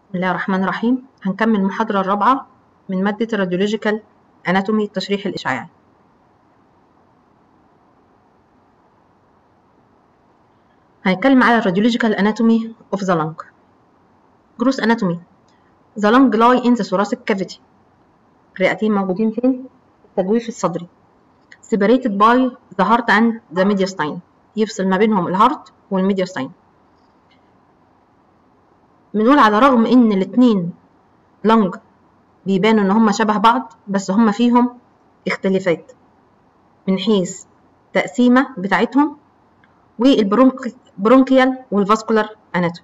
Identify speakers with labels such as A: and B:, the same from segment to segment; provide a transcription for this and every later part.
A: بسم الله الرحمن الرحيم هنكمل المحاضرة الرابعة من مادة الراديولوجيكال اناتومي التشريح الإشعاعي هنتكلم على الراديولوجيكال اناتومي اوف ذا lung جروس اناتومي the lung lie in the thoracic cavity الرئتين موجودين فين؟ التجويف الصدري separated by the heart and the mediastinum يفصل ما بينهم الهارت والميدياستاين بنقول على رغم ان الاتنين لنج بيبانوا ان هما شبه بعض بس هما فيهم اختلافات من حيث تقسيمة بتاعتهم والبرونكيال والفاسكولار اناتومي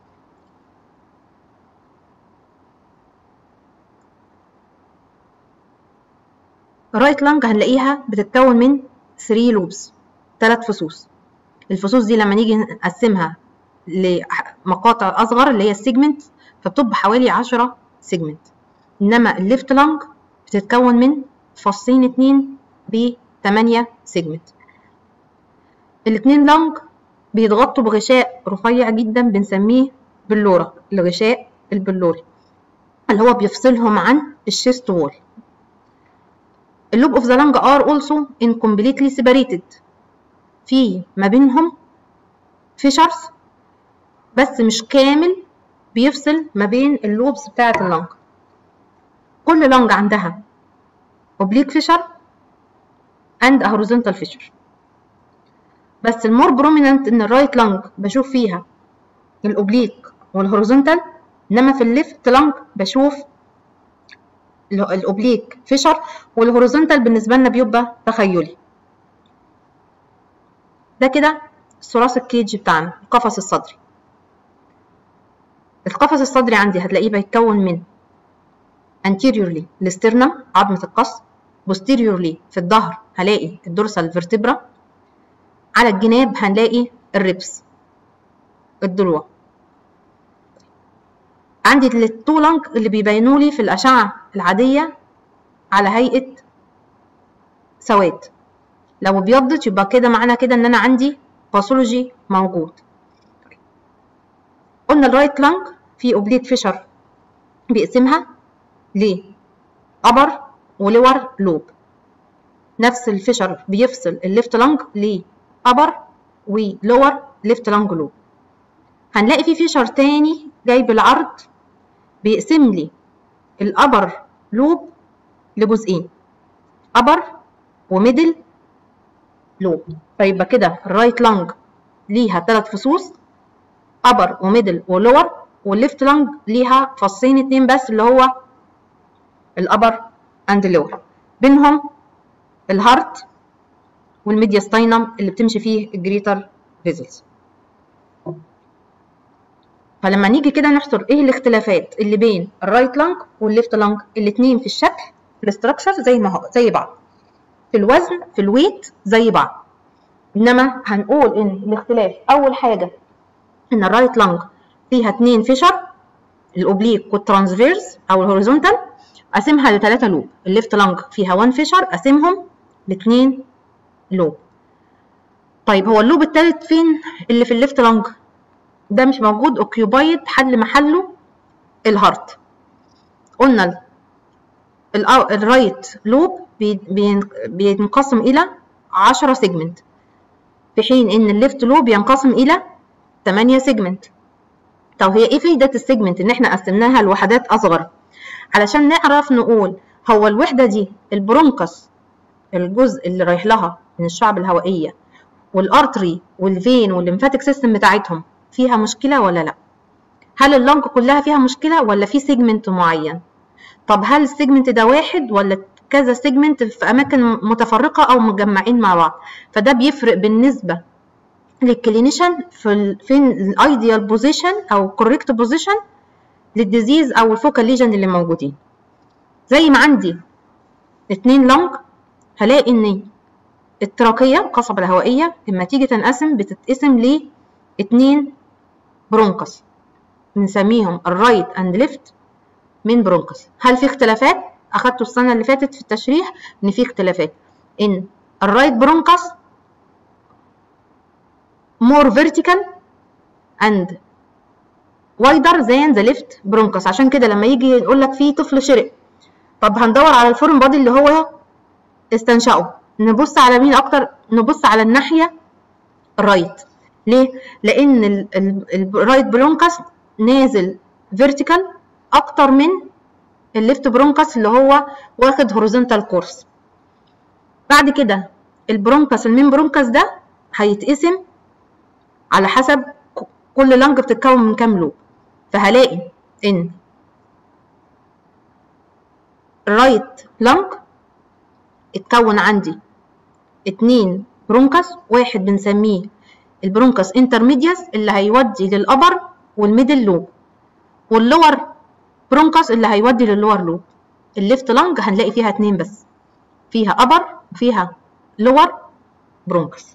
A: الرايت لانج هنلاقيها بتتكون من 3 لوبس ثلاث فصوص الفصوص دي لما نيجي نقسمها لمقاطع اصغر اللي هي السيجمنت فبتبقى حوالي 10 سيجمنت انما الليفت لانج بتتكون من فصين اتنين ب 8 سيجمنت الاتنين لانج بيتغطوا بغشاء رفيع جدا بنسميه بلورة الغشاء البلوري اللي هو بيفصلهم عن الشيست وول اللوب اوف ذا لانج ار اولسو incompletely separated في ما بينهم فيشرز بس مش كامل بيفصل ما بين اللوبس بتاعة اللنج كل لنج عندها oblique fissure and a horizontal fissure بس المور بروميننت ان الرايت لنج بشوف فيها الاوبليك والهوريزونتال انما في الليفت لنج بشوف الاوبليك فيشر والهوريزونتال بالنسبه لنا بيبقى تخيلي ده كده الثراث كيج بتاعنا القفص الصدري القفص الصدري عندي هتلاقيه بيتكون من anteriorly الاسترنم عظمة القص posteriorly في الظهر هلاقي الدورسال فيرتبرا على الجناب هنلاقي الريبس الضلوع عندي التو لانج اللي بيبينوا لي في الأشعة العادية على هيئة سواد لو ابيضت يبقى كده معنى كده ان انا عندي باثولوجي موجود قلنا الرايت لانج في اوبليك فيشر بيقسمها ل upper ولور لوب نفس الفيشر بيفصل الليفت لانج ل upper ولور ليفت لانج لوب هنلاقي في فيشر تاني جاي بالعرض بيقسم لي الابر لوب لجزئين upper وميدل لوب فيبقى كده الرايت لانج ليها ثلاث فصوص upper وميدل ولور والليفت لانج ليها فصين اتنين بس اللي هو الابر اند لور بينهم الهارت والميدياستاينم اللي بتمشي فيه الجريتر فيزلز فلما نيجي كده نحصر ايه الاختلافات اللي بين الرايت لانج والليفت لانج الاتنين في الشكل في الاستراكشر زي ما هو زي بعض في الوزن في الويت زي بعض انما هنقول ان الاختلاف اول حاجه ان الرايت لانج فيها اتنين فيشر الاوبليك والترانسفيرس او الهوريزونتال اقسمها لثلاثه لوب الليفت لانج فيها 1 فيشر اقسمهم لاثنين لوب طيب هو اللوب الثالث فين اللي في الليفت لانج ده مش موجود اوكيوبايد حل محله الهارت قلنا الرايت لوب بينقسم الى 10 سيجمنت في حين ان الليفت لوب ينقسم الى 8 سيجمنت طب هي ايه فايدة السيجمنت ان احنا قسمناها لوحدات اصغر علشان نعرف نقول هو الوحدة دي البرونكس الجزء اللي رايح لها من الشعب الهوائية والارتري والفين والليمفاتيك سيستم بتاعتهم فيها مشكلة ولا لا هل اللنج كلها فيها مشكلة ولا في سيجمنت معين طب هل السيجمنت ده واحد ولا كذا سيجمنت في اماكن متفرقة او مجمعين مع بعض فده بيفرق بالنسبة للكلينيشن في ال فين الايديال بوزيشن او كوريكت بوزيشن للديزيز او الفوكال ليجن اللي موجودين زي ما عندي اتنين لنج هلاقي ان التراكيه القصبة الهوائية لما تيجي تنقسم بتتقسم ل اتنين برونكس بنسميهم الرايت اند ليفت من برونكس هل في اختلافات اخدته السنة اللي فاتت في التشريح ان في اختلافات ان الرايت برونكس more vertical and wider than the left bronchus عشان كده لما يجي يقول لك في طفل شرق طب هندور على الفورم بادي اللي هو استنشقه نبص على مين اكتر نبص على الناحيه الرايت ليه لان الرايت برونكس نازل فيرتيكال اكتر من الليفت برونكس اللي هو واخد هوريزونتال كورس بعد كده البرونكس المين برونكس ده هيتقسم على حسب كل لنج بتتكون من كام لوب فهلاقي ان الرايت لنج اتكون عندي اتنين برونكس واحد بنسميه البرونكس انترميدياس اللي هيودي للابر والميدل لوب واللور برونكس اللي هيودي للور لوب الليفت لانج هنلاقي فيها اتنين بس فيها ابر وفيها لور برونكس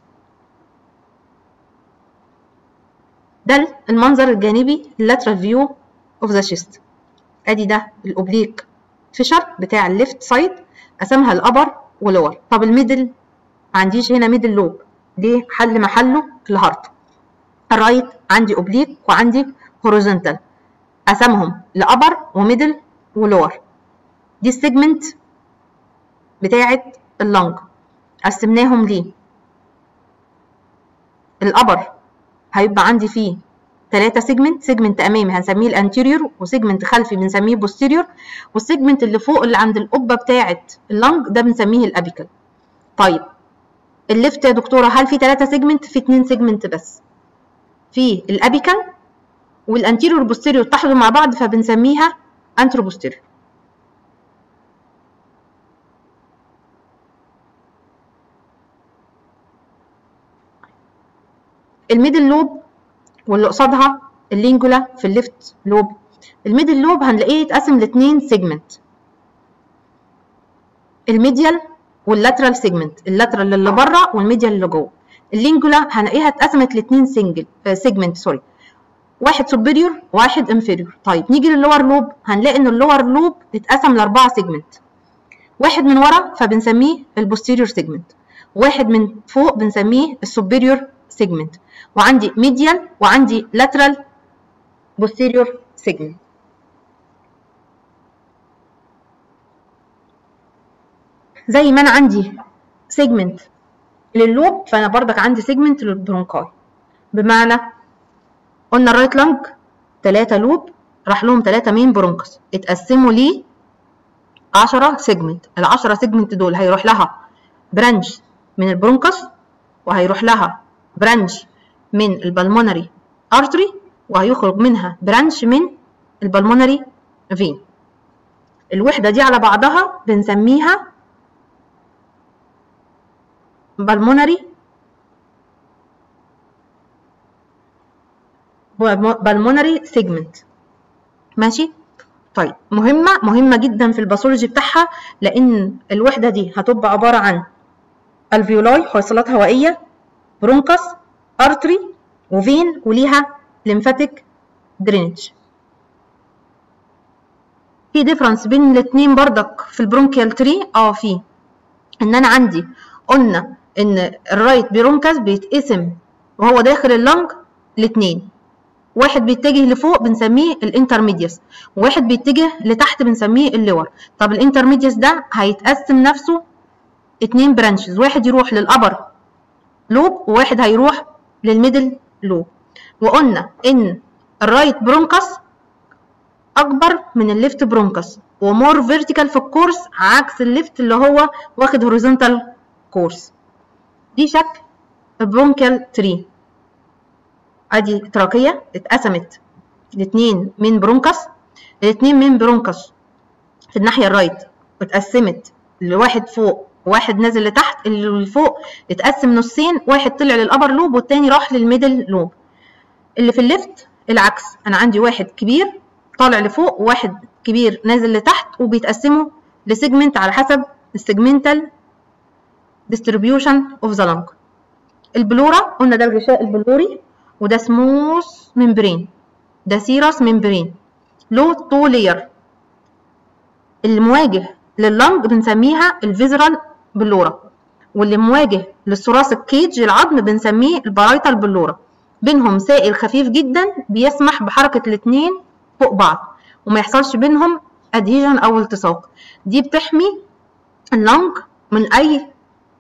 A: ده المنظر الجانبي lateral view of the chest ادي ده الاوبليك فيشر بتاع الليفت سايد قسمها الابر ولور طب الميدل ما عنديش هنا ميدل لوب دي حل محله الهارت الرايت عندي اوبليك وعندي هوريزونتال قسمهم لابر وميدل ولور دي السيجمنت بتاعه اللنج قسمناهم ليه الابر هيبقى عندي فيه ثلاثة سيجمنت سيجمنت امامي هنسميه الانتيريور وسيجمنت خلفي بنسميه بوستيريور والسيجمنت اللي فوق اللي عند القبه بتاعه اللنج ده بنسميه الابيكال طيب الليفت يا دكتوره هل في ثلاثة سيجمنت في اتنين سيجمنت بس في الابيكال والانتيريور والبوستيريور اتحدوا مع بعض فبنسميها انترو بوستيريور الميدل لوب واللي قصادها اللينجولا في الليفت لوب الميدل لوب هنلاقيه يتقسم لاتنين سيجمنت الميديال واللاترال سيجمنت اللاترال اللي بره والميديال اللي جوه اللينجولا هنلاقيها اتقسمت لاتنين سنجل سيجمنت سوري واحد سوبيريور وواحد انفيريور طيب نيجي للور لوب هنلاقي ان اللور لوب اتقسم لاربعه سيجمنت واحد من ورا فبنسميه البوستيريور سيجمنت واحد من فوق بنسميه السوبيريور سيجمنت وعندي ميديال وعندي لاترال بوستيريور سيجمنت زي ما انا عندي سيجمنت لللوب فانا بردك عندي سيجمنت للبرونكاي بمعنى قلنا الرايت لانج 3 لوب راح لهم 3 مين برونكس اتقسموا ليه 10 سيجمنت ال 10 سيجمنت دول هيروح لها برانش من البرونكس وهيروح لها برانش من البلمونري ارتري وهيخرج منها برانش من البلمونري فين الوحدة دي على بعضها بنسميها بالمونري بالمونري سيجمنت ماشي طيب مهمة مهمة جدا في الباثولوجي بتاعها لأن الوحدة دي هتبقى عبارة عن الفيولاي حويصلات هوائية برونكس ارتري وفين وليها ليمفاتيك درينج في ديفرنس بين الاتنين بردك في البرونكيال تري اه في ان انا عندي قلنا ان الرايت برونكس بيتقسم وهو داخل اللنج لاتنين واحد بيتجه لفوق بنسميه الانترميديوس وواحد بيتجه لتحت بنسميه اللور طب الانترميديوس ده هيتقسم نفسه اتنين برانشز واحد يروح للابر لوب وواحد هيروح للميدل لوب وقلنا ان الرايت برونكس اكبر من الليفت برونكس ومور فيرتيكال في الكورس عكس الليفت اللي هو واخد هوريزونتال كورس دي شكل البرونكيال تري ادي تراكيه اتقسمت لاتنين من برونكس الاتنين من برونكس في الناحيه الرايت اتقسمت لواحد فوق وواحد نازل لتحت اللي فوق اتقسم نصين واحد طلع للابر لوب والتاني راح للميدل لوب اللي في الليفت العكس انا عندي واحد كبير طالع لفوق وواحد كبير نازل لتحت وبيتقسموا لسيجمنت على حسب السيجمنتال distribution of the lung البلورا قلنا ده الغشاء البلوري وده سموث ممبرين ده سيرس ممبرين له تو لير اللي مواجه لللنج بنسميها الفيزرال بلورا واللي مواجه للثراث الكيج العظم بنسميه البارايتال بلورا بينهم سائل خفيف جدا بيسمح بحركه الاثنين فوق بعض وما يحصلش بينهم ادهيجن او التصاق دي بتحمي اللنج من اي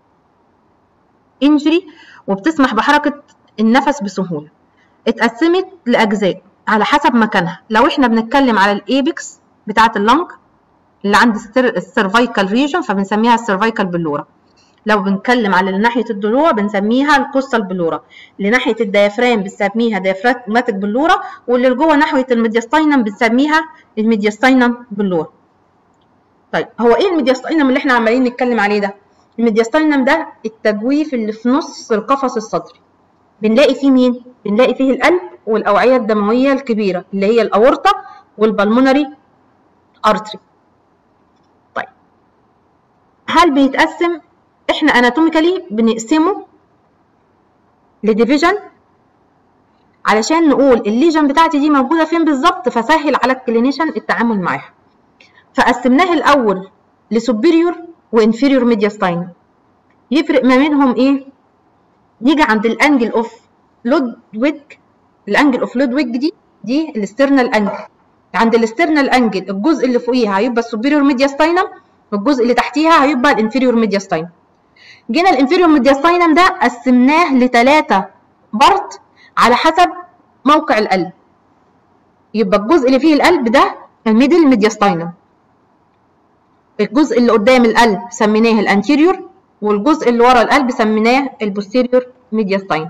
A: انجري وبتسمح بحركه النفس بسهوله اتقسمت لاجزاء على حسب مكانها لو احنا بنتكلم على الايبكس بتاعه اللنج اللي عند السيرفايكال ريجن فبنسميها السيرفايكال بلورا لو بنتكلم على اللي ناحيه الضلوع بنسميها الكوستال بلورا اللي ناحيه الديافرام بنسميها ديافراتماتيك بلورا واللي جوه ناحيه الميدياستاينم بنسميها الميدياستاينم بلورا طيب هو ايه الميدياستاينم اللي احنا عمالين نتكلم عليه ده الميدياستاينم ده التجويف اللي في نص القفص الصدري بنلاقي فيه مين بنلاقي فيه القلب والاوعيه الدمويه الكبيره اللي هي الاورطه والبلمونري ارتري طيب هل بيتقسم احنا اناتوميكالي بنقسمه لديفيجن علشان نقول الليجن بتاعتي دي موجوده فين بالظبط فسهل على الكلينيشن التعامل معاها فقسمناه الاول لسوبيريور وانفيريور ميدياستاين يفرق ما بينهم ايه نيجي عند الانجل اوف لودويج الانجل اوف لودويج دي دي الاسترنال انجل عند الاسترنال انجل الجزء اللي فوقيها هيبقى السوبيريور ميدياستاينم والجزء اللي تحتيها هيبقى الانفيريور ميدياستاينم جينا الانفيريور ميدياستاينم ده قسمناه لثلاثة بارت على حسب موقع القلب يبقى الجزء اللي فيه القلب ده الميدل ميدياستاينم الجزء اللي قدام القلب سميناه الانتيريور والجزء اللي ورا القلب سميناه البوستيريور ميدياستاين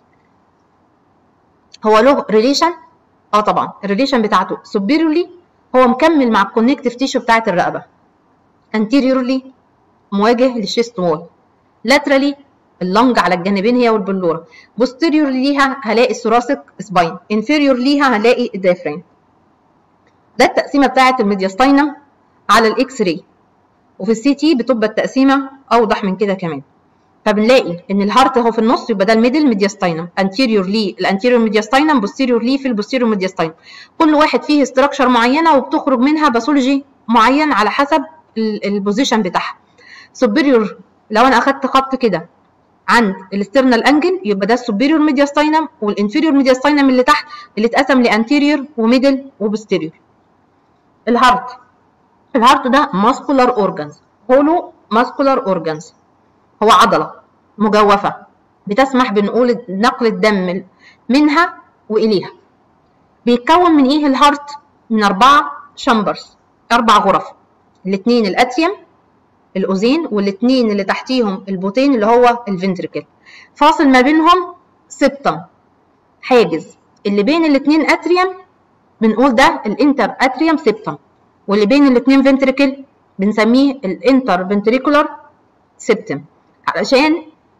A: هو له ريليشن اه طبعا الريليشن بتاعته سوبيريورلي هو مكمل مع الكونكتيف تيشو بتاعه الرقبه انتيريورلي مواجه للشيست وول لاترالي اللنج على الجانبين هي والبلوره بوستيريور ليها هلاقي الثوراسيك سباين انفيريور ليها هلاقي الدايفرام ده التقسيمه بتاعه الميدياستاينم على الاكس راي وفي السي تي بتبقى التقسيمه اوضح من كده كمان فبنلاقي ان الهارت اهو في النص يبقى ده الميدل ميدياستاينم انتيريور ليه الانتيريور ميدياستاينم بوستيريور ليه في البوستيريور ميدياستاينم كل واحد فيه استراكشر معينه وبتخرج منها باثولوجي معين على حسب البوزيشن بتاعها سوبيريور لو انا اخدت خط كده عند الاسترنال انجل يبقى ده السوبيريور ميدياستاينم والانفيريور ميدياستاينم اللي تحت اللي اتقسم لانتيريور وميدل وبوستيريور الهارت الهارت ده ماسكولار اورجانز هولو ماسكولار اورجانز هو عضله مجوفه بتسمح بنقول نقل الدم منها واليها بيتكون من ايه الهارت من اربعه شامبرز اربع غرف الاثنين الاتريوم الاوزين والاثنين اللي تحتيهم البوتين اللي هو الفنتركل فاصل ما بينهم سبتم حاجز اللي بين الاثنين اتريوم بنقول ده الانتر اتريوم سبتم واللي بين الاثنين فنتركل بنسميه الانتر فنتريكولار سبتم علشان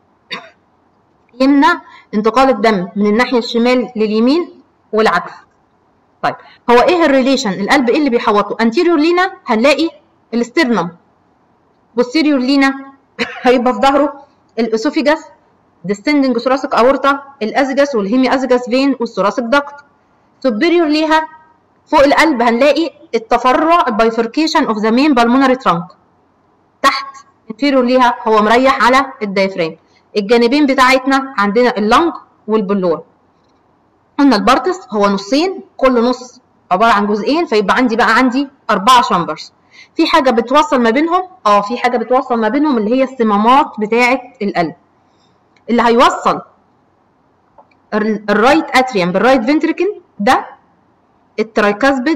A: يمنع انتقال الدم من الناحيه الشمال لليمين والعكس طيب هو ايه الريليشن القلب ايه اللي بيحوطه انتيريور لينا هنلاقي الاسترنم بوستيريور لينا هيبقى في ظهره الاسوفيجاس ديستندنج ثوراسيك اورتا الازجاس والهيمي ازجاس فين والثوراسيك داكت سوبيريور ليها فوق القلب هنلاقي التفرع البايفركيشن اوف ذا مين بالمونري ترانك تحت انفيريور ليها هو مريح على الدايفرام الجانبين بتاعتنا عندنا اللنج والبلور قلنا البارتس هو نصين كل نص عباره عن جزئين فيبقى عندي بقى عندي اربعه شامبرز في حاجه بتوصل ما بينهم اه في حاجه بتوصل ما بينهم اللي هي الصمامات بتاعه القلب اللي هيوصل الرايت اتريوم بالرايت فنتريكل ده الترايكاسبيد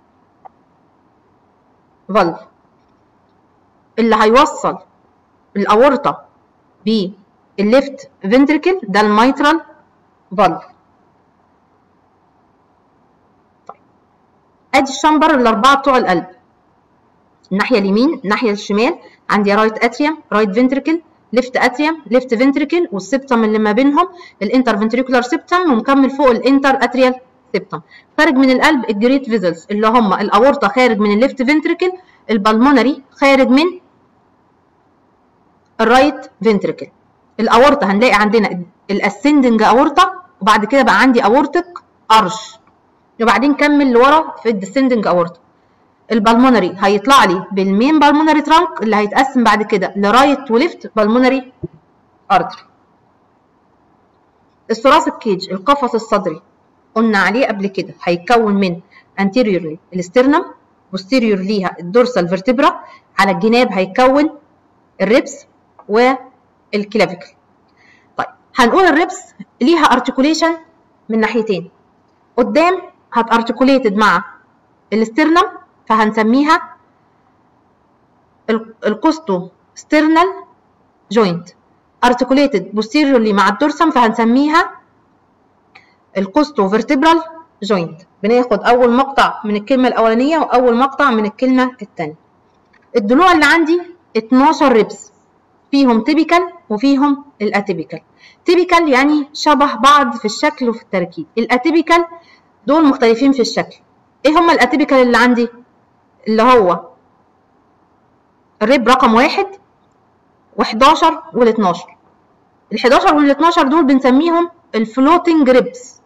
A: فالف اللي هيوصل الاورطه بالليفت فنتريكل ده الميترال فالف طيب ادي الشمبر الاربعه بتوع القلب الناحيه اليمين الناحيه الشمال عندي رايت اتريوم رايت فنتريكل ليفت اتريوم ليفت فنتريكل والسبتم اللي ما بينهم الانتر فنتريكولار سبتم ومكمل فوق الانتر اتريال سبتم خارج من القلب الجريت فيزلز اللي هم الاورطه خارج من الليفت فنتريكل البلمونري خارج من الرايت فنتريكل الاورطه هنلاقي عندنا الاسندنج اورطه وبعد كده بقى عندي اورتك ارش وبعدين كمل لورا في الديسندنج اورطه البلمونري هيطلع لي بالمين بالمونري ترانك اللي هيتقسم بعد كده لرايت وليفت بالمونري ارتري الثوراسيك كيج القفص الصدري قلنا عليه قبل كده هيتكون من anteriorly الاسترنم posterior ليها الدورسال فيرتبرا على الجناب هيتكون الريبس والكلافيكل طيب هنقول الريبس ليها ارتكوليشن من ناحيتين قدام هتارتكوليتد مع الاسترنم فهنسميها الكوستو سترنال جوينت ارتكوليتد posteriorly مع الدورسم فهنسميها الكوستو فيرتبرال جوينت بناخد اول مقطع من الكلمه الاولانيه واول مقطع من الكلمه الثانيه الضلوع اللي عندي 12 ريبس فيهم تيبيكال وفيهم الاتيبيكال تيبيكال يعني شبه بعض في الشكل وفي التركيب الاتيبيكال دول مختلفين في الشكل ايه هما الاتيبيكال اللي عندي اللي هو الريب رقم واحد و11 وال12 ال11 وال12 دول بنسميهم الفلوتنج ريبس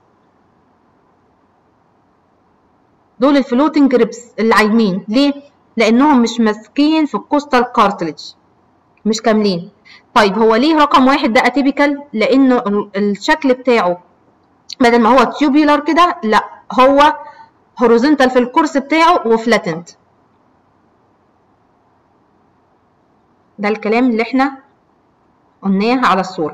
A: دول الفلوتنج ريبس اللي عايمين ليه لانهم مش ماسكين في الكوستال كارتلج مش كاملين طيب هو ليه رقم واحد ده اتيبيكال لانه الشكل بتاعه بدل ما هو تيوبيولار كده لا هو هوريزونتال في الكورس بتاعه وفلاتنت ده الكلام اللي احنا قلناه على الصورة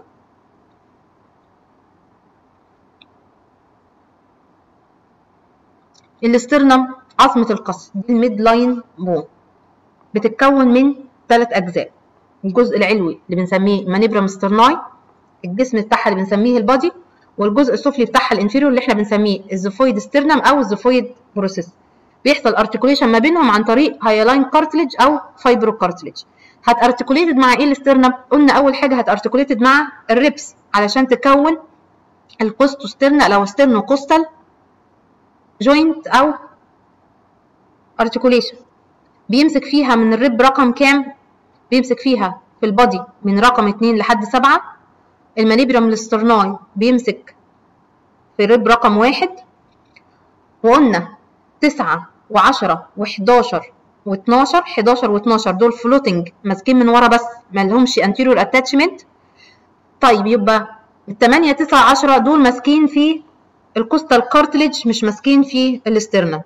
A: الاسترنم عظمة القص دي الميد لاين بون بتتكون من ثلاث أجزاء الجزء العلوي اللي بنسميه مانيبرام سترناي الجسم بتاعها اللي بنسميه البادي والجزء السفلي بتاعها الانفيريور اللي احنا بنسميه الزوفويد سترنم او الزوفويد بروسيس بيحصل ارتكوليشن ما بينهم عن طريق هايلاين كارتلج او فايبرو كارتلج هتارتكوليتد مع ايه الاسترنم قلنا اول حاجه هتارتكوليتد مع الريبس علشان تكون الكوستوسترنال او سترنو كوستال جوينت او ارتكوليشن بيمسك فيها من الريب رقم كام بيمسك فيها في البادي من رقم 2 لحد 7 المانيبرام الاسترناي بيمسك في الريب رقم واحد وقلنا 9 و10 و11 و12 11 و12 دول فلوتنج ماسكين من ورا بس ما لهمش انتيريور اتاتشمنت طيب يبقى ال 8 9 10 دول ماسكين في الكوستال كارتليج مش ماسكين في الاسترنم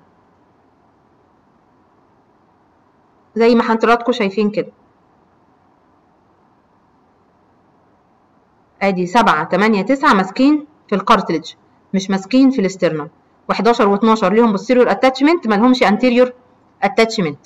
A: زي ما حضراتكم شايفين كده ادي 7 8 9 ماسكين في الكارتليج مش ماسكين في الاسترنم و11 و12 ليهم posterior اتاتشمنت ما لهمش anterior اتاتشمنت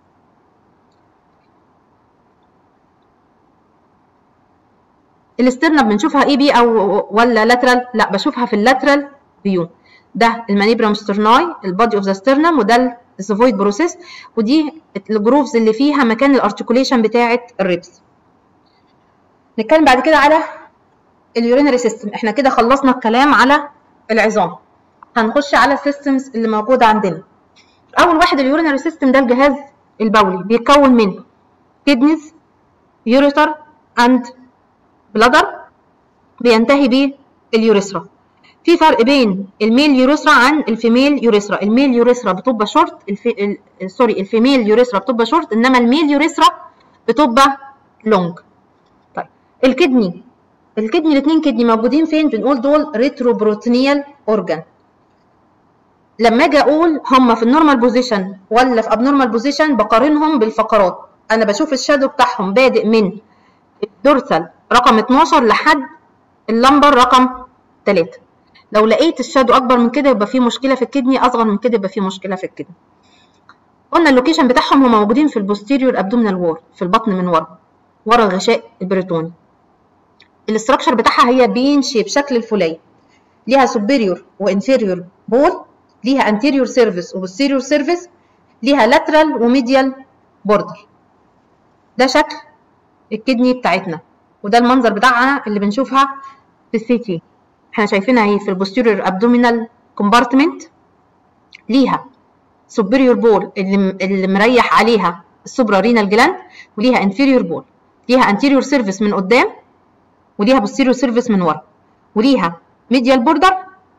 A: الاسترنم بنشوفها اي بي او ولا لاترال لا بشوفها في اللاترال فيو ده المانيبرام سترناي البادي اوف ذا سترنم وده السوفويد بروسيس ودي الجروفز اللي فيها مكان الارتكوليشن بتاعه الريبس نتكلم بعد كده على اليورينري سيستم احنا كده خلصنا الكلام على العظام هنخش على السيستمز اللي موجوده عندنا اول واحد اليورينري سيستم ده الجهاز البولي بيتكون من كدنيز يوريتر اند بلادر بينتهي بيه اليوريثرا في فرق بين الميل يوريثرا عن الفيميل يوريثرا الميل يوريثرا بتبقى شورت الفي... ال... سوري الفيميل يوريثرا بتبقى شورت انما الميل يوريثرا بتبقى لونج طيب الكدني الكدني الاثنين كدني موجودين فين بنقول دول ريتروبروتينيال اورجان لما اجي اقول هم في النورمال بوزيشن ولا في ابنورمال بوزيشن بقارنهم بالفقرات انا بشوف الشادو بتاعهم بادئ من الدورسال رقم 12 لحد اللمبر رقم 3 لو لقيت الشادو اكبر من كده يبقى في مشكله في الكدني اصغر من كده يبقى في مشكله في الكدني قلنا اللوكيشن بتاعهم هم موجودين في البوستيريور ابدومينال وول في البطن من ورا ورا الغشاء البريتوني الاستراكشر بتاعها هي بين شيب شكل الفوليه ليها سوبيريور وانفيريور بول ليها anterior سيرفيس وبوستيريور سيرفيس ليها lateral وميديال بوردر ده شكل الكدني بتاعتنا وده المنظر بتاعها اللي بنشوفها في السي تي احنا شايفينها اهي في البوستيريور ابدومينال كومبارتمنت ليها superior بول اللي, اللي مريح عليها السوبرا رينال جلاند وليها inferior بول ليها anterior سيرفيس من قدام وليها posterior سيرفيس من ورا وليها medial بوردر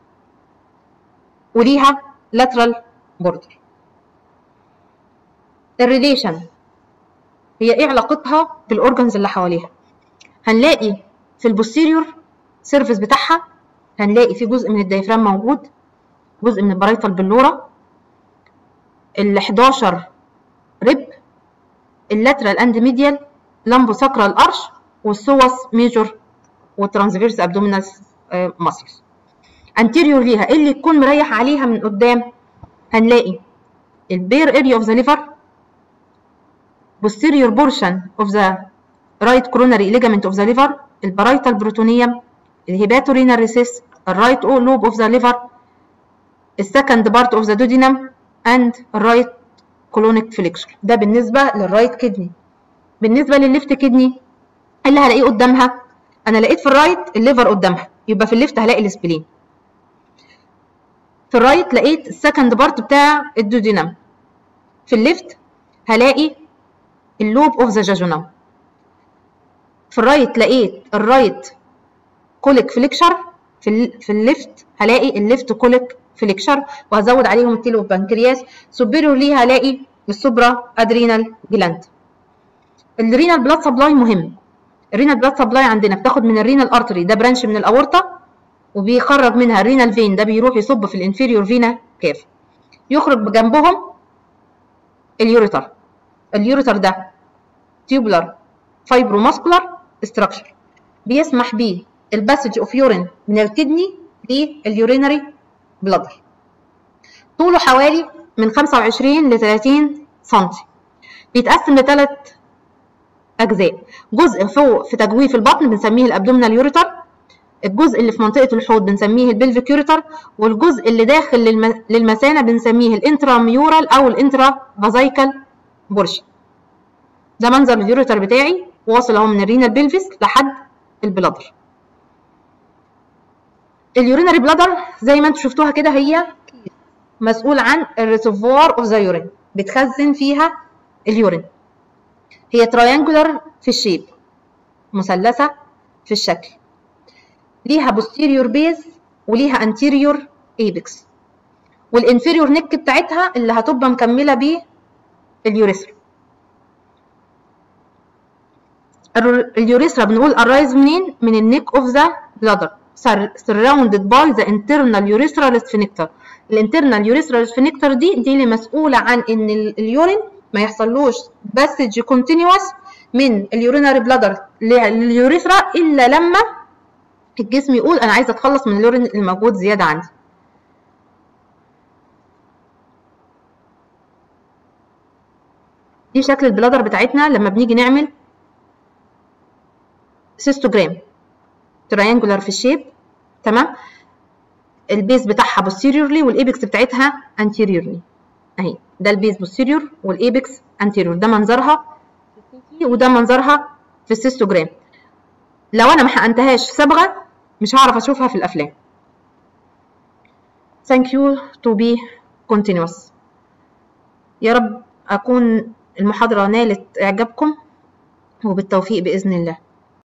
A: وليها lateral border الريليشن هي ايه علاقتها بالاورجنز اللي حواليها هنلاقي في البوستيريور سيرفيس بتاعها هنلاقي في جزء من الديافرام موجود جزء من البرايتال بلورا ال 11 ريب اللاترال اند ميديال لامبو ساكرال ارش والسوس ميجور والترانسفيرس ابدومينال ماسلز انتيريور ليها إيه اللي تكون مريح عليها من قدام هنلاقي البير اريا اوف ذا ليفر posterior portion of the right coronary ligament of the liver البرايتال بروتونيوم الهيباتورينال ريسيس الرايت لوب اوف ذا ليفر السكند بارت اوف ذا دودينم اند الرايت كولونيك فليكشر ده بالنسبه للرايت كدني بالنسبه للليفت كدني اللي هلاقيه قدامها انا لقيت في الرايت الليفر قدامها يبقى في الليفت هلاقي السبلين في الرايت لقيت السكند بارت بتاع الدودينم في الليفت هلاقي اللوب اوف ذا جاجونم في الرايت لقيت الرايت كوليك فليكشر في ال في الليفت هلاقي الليفت كوليك فليكشر وهزود عليهم التيلو بانكرياس سوبيريور ليه هلاقي السوبرا ادرينال جلاند الرينال بلاد سبلاي مهم الرينال بلاد سبلاي عندنا بتاخد من الرينال ارتري ده برانش من الاورطه وبيخرج منها الرينال فين ده بيروح يصب في الانفيريور فينا كاف يخرج بجنبهم اليوريتر اليوريتر ده تيوبولار فايبروماسكولار ستراكشر بيسمح بيه الباسج اوف يورين من الكدني لليورينري بلادر طوله حوالي من 25 ل 30 سم بيتقسم لثلاث اجزاء جزء فوق في تجويف البطن بنسميه الابدومينال يوريتر الجزء اللي في منطقه الحوض بنسميه البلفيك يوريتر والجزء اللي داخل للم... للمثانه بنسميه الانتراميورال او الانترا فازايكال بورشن ده منظر اليوريتر بتاعي واصل اهو من الرينال بلفيس لحد البلادر اليورينري بلادر زي ما انتم شفتوها كده هي مسؤول عن الريسيفوار اوف ذا يورين بتخزن فيها اليورين هي تريانجولار في الشيب مثلثة في الشكل ليها posterior base وليها anterior apex والانفيريور نيك بتاعتها اللي هتبقى مكملة بيه اليوريثرا اليوريثرا بنقول arise منين من النيك اوف ذا bladder surrounded by the internal urethral sphincter الانترنال urethral sphincter دي دي اللي مسؤولة عن ان اليورين ما يحصلوش باسج كونتينيوس من اليورينري بلادر لليوريثرا الا لما الجسم يقول انا عايز اتخلص من اليورين الموجود زياده عندي دي شكل البلادر بتاعتنا لما بنيجي نعمل سيستوجرام تريانجولار في الشيب تمام البيز بتاعها posteriorly والايبكس بتاعتها anteriorly اهي ده البيز posterior والايبكس anterior ده منظرها وده منظرها في السيستوجرام لو انا ما حقنتهاش صبغه مش هعرف اشوفها في الافلام thank you to be continuous يا رب اكون المحاضره نالت اعجابكم وبالتوفيق باذن الله